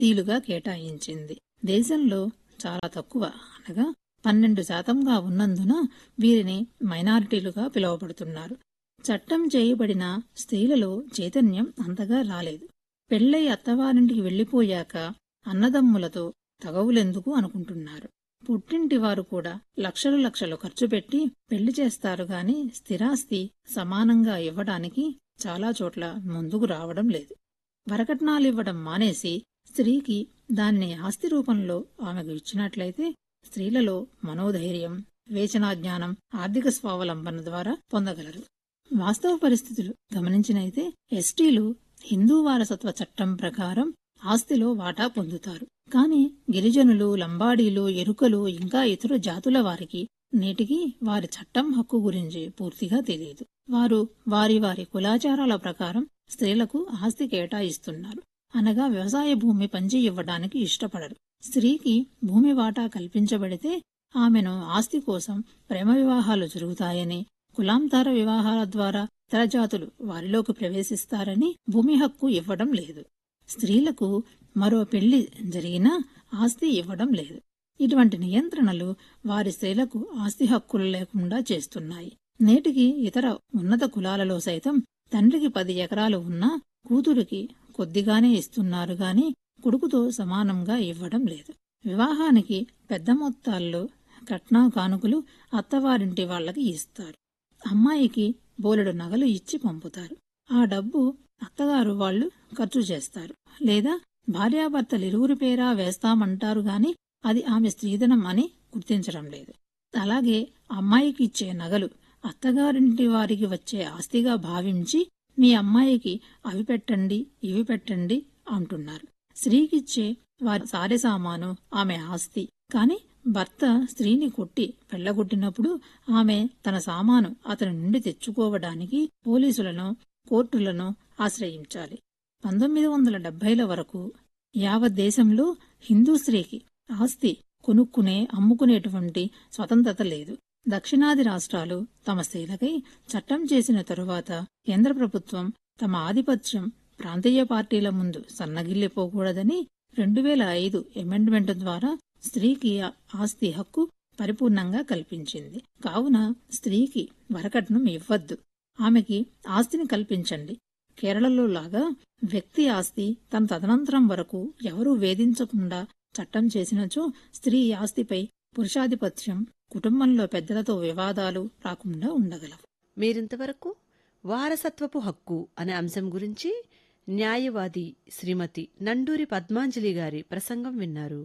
స్త్రీలుగా కేటాయించింది దేశంలో చాలా తక్కువ అనగా పన్నెండు శాతంగా ఉన్నందున వీరిని మైనారిటీలుగా పిలువబడుతున్నారు చట్టం చేయబడిన స్త్రీలలో చైతన్యం అంతగా రాలేదు పెళ్ళై అత్తవారింటికి వెళ్లిపోయాక అన్నదమ్ములతో తగవులెందుకు అనుకుంటున్నారు పుట్టింటి వారు కూడా లక్షలు లక్షలు ఖర్చు పెట్టి పెళ్లి చేస్తారు గాని స్థిరాస్తి సమానంగా ఇవ్వడానికి చాలా చోట్ల ముందుకు రావడం లేదు వరకట్నాలివ్వడం మానేసి స్త్రీకి దాన్ని ఆస్తి రూపంలో ఆమెకు ఇచ్చినట్లయితే స్త్రీలలో మనోధైర్యం వేచనాజ్ఞానం ఆర్థిక స్వావలంబన ద్వారా పొందగలరు వాస్తవ పరిస్థితులు గమనించినైతే ఎస్టీలు హిందూ వారసత్వ చట్టం ప్రకారం ఆస్తిలో వాటా పొందుతారు కాని గిరిజనులు లంబాడీలు ఎరుకలు ఇంకా ఇతర జాతుల వారికి నేటికి వారి చట్టం హక్కు గురించి పూర్తిగా తెలియదు వారు వారి వారి కులాచారాల ప్రకారం స్త్రీలకు ఆస్తి కేటాయిస్తున్నారు అనగా వ్యవసాయ భూమి పంచి ఇవ్వడానికి ఇష్టపడరు స్త్రీకి భూమి వాటా కల్పించబడితే ఆమెను ఆస్తి కోసం ప్రేమ వివాహాలు జరుగుతాయని కులాంతర వివాహాల ద్వారా ఇతర జాతులు వారిలోకి ప్రవేశిస్తారని భూమి హక్కు ఇవ్వడం లేదు స్త్రీలకు మరో పెళ్లి జరిగినా ఆస్తి ఇవ్వడం లేదు ఇటువంటి నియంత్రణలు వారి స్త్రీలకు ఆస్తి హక్కులు లేకుండా చేస్తున్నాయి నేటికి ఇతర ఉన్నత కులాలలో సైతం తండ్రికి పది ఎకరాలు ఉన్నా కూతురికి కొద్దిగానే ఇస్తున్నారు గాని కొడుకుతో సమానంగా ఇవ్వడం లేదు వివాహానికి పెద్ద మొత్తాల్లో కట్నా కానుకలు అత్తవారింటి వాళ్ళకి ఇస్తారు అమ్మాయికి బోలెడు నగలు ఇచ్చి పంపుతారు ఆ డబ్బు అత్తగారు వాళ్ళు ఖర్చు చేస్తారు లేదా భార్యాభర్తలిరువురి పేరా వేస్తామంటారు గాని అది ఆమె స్త్రీధనం అని గుర్తించడం లేదు అలాగే అమ్మాయికి ఇచ్చే నగలు అత్తగారింటి వారికి వచ్చే ఆస్తిగా భావించి మీ అమ్మాయికి అవి పెట్టండి ఇవి పెట్టండి అంటున్నారు స్త్రీకిచ్చే వారి సారె సామాను ఆమె ఆస్తి కాని భర్త స్త్రీని కొట్టి పెళ్లగొట్టినప్పుడు ఆమె తన సామాను అతని నుండి తెచ్చుకోవడానికి పోలీసులను కోర్టులను ఆశ్రయించాలి పంతొమ్మిది వందల డెబ్బైల వరకు యావత్ దేశంలో హిందూ స్త్రీకి ఆస్తి కొనుక్కునే అమ్ముకునేటువంటి స్వతంత్రత లేదు దక్షిణాది రాష్ట్రాలు తమ స్త్రీలకై చట్టం చేసిన తరువాత కేంద్ర ప్రభుత్వం తమ ఆధిపత్యం ప్రాంతీయ పార్టీల ముందు సన్నగిల్లిపోకూడదని రెండు వేల ఐదు అమెండ్మెంట్ ద్వారా స్త్రీకి ఆస్తి హక్కు పరిపూర్ణంగా కల్పించింది కావున స్త్రీకి వరకట్నం ఇవ్వద్దు ఆమెకి ఆస్తిని కల్పించండి కేరళలో లాగా వ్యక్తి ఆస్తి తన తదనంతరం వరకు ఎవరూ వేధించకుండా చట్టం చేసినచో స్త్రీ ఆస్తిపై పురుషాధిపత్యం కుటుంబంలో పెద్దలతో వివాదాలు రాకుండా ఉండగలవు మీరింతవరకు వారసత్వపు హక్కు అనే అంశం గురించి న్యాయవాది శ్రీమతి నండూరి పద్మాంజలి గారి ప్రసంగం విన్నారు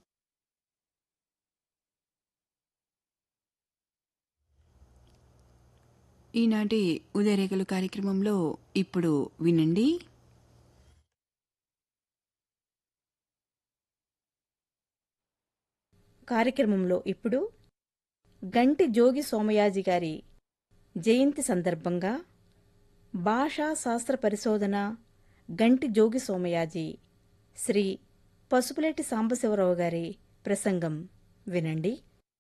ఈనాటి ఉదయరేఖలు కార్యక్రమంలో ఇప్పుడు వినండి కార్యక్రమంలో ఇప్పుడు గంటి జోగి సోమయాజి గారి జయంతి సందర్భంగా భాషా శాస్త్ర పరిశోధన గంటి జోగి సోమయాజి శ్రీ పసుపులేటి సాంబశివరావు గారి ప్రసంగం వినండి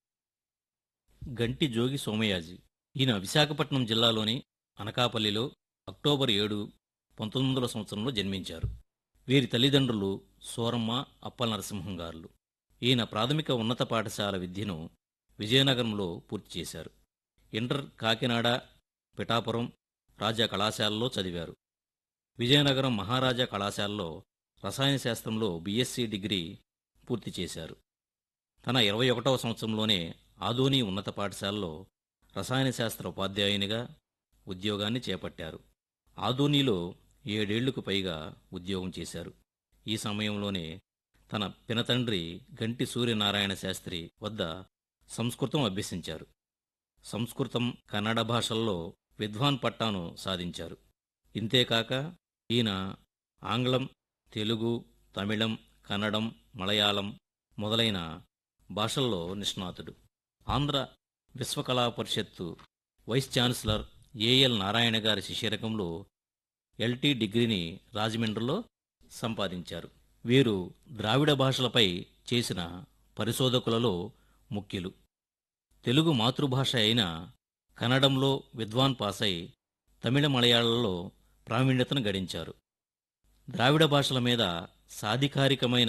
గంటి జోగి సోమయాజి ఈయన విశాఖపట్నం జిల్లాలోని అనకాపల్లిలో అక్టోబర్ ఏడు పంతొమ్మిది వందల సంవత్సరంలో జన్మించారు వీరి తల్లిదండ్రులు సోరమ్మ అప్పల నరసింహం గారులు ఈయన ప్రాథమిక ఉన్నత పాఠశాల విద్యను విజయనగరంలో పూర్తి చేశారు ఇంటర్ కాకినాడ పిఠాపురం రాజా కళాశాలలో చదివారు విజయనగరం మహారాజా కళాశాలలో రసాయన శాస్త్రంలో బీఎస్సీ డిగ్రీ పూర్తి చేశారు తన ఇరవై ఒకటవ సంవత్సరంలోనే ఆదోని ఉన్నత పాఠశాలలో రసాయన శాస్త్ర ఉపాధ్యాయునిగా ఉద్యోగాన్ని చేపట్టారు ఆదోనిలో ఏడేళ్లకు పైగా ఉద్యోగం చేశారు ఈ సమయంలోనే తన పినతండ్రి గంటి సూర్యనారాయణ శాస్త్రి వద్ద సంస్కృతం అభ్యసించారు సంస్కృతం కన్నడ భాషల్లో విద్వాన్ పట్టాను సాధించారు ఇంతేకాక ఈయన ఆంగ్లం తెలుగు తమిళం కన్నడం మలయాళం మొదలైన భాషల్లో నిష్ణాతుడు ఆంధ్ర విశ్వకళా పరిషత్తు వైస్ ఛాన్సలర్ ఏఎల్ నారాయణ గారి శిష్యరకంలో ఎల్టీ డిగ్రీని రాజమండ్రిలో సంపాదించారు వీరు ద్రావిడ భాషలపై చేసిన పరిశోధకులలో ముఖ్యులు తెలుగు మాతృభాష అయిన కన్నడంలో విద్వాన్ పాసై తమిళ మలయాళంలో ప్రావీణ్యతను గడించారు ద్రావిడ భాషల మీద సాధికారికమైన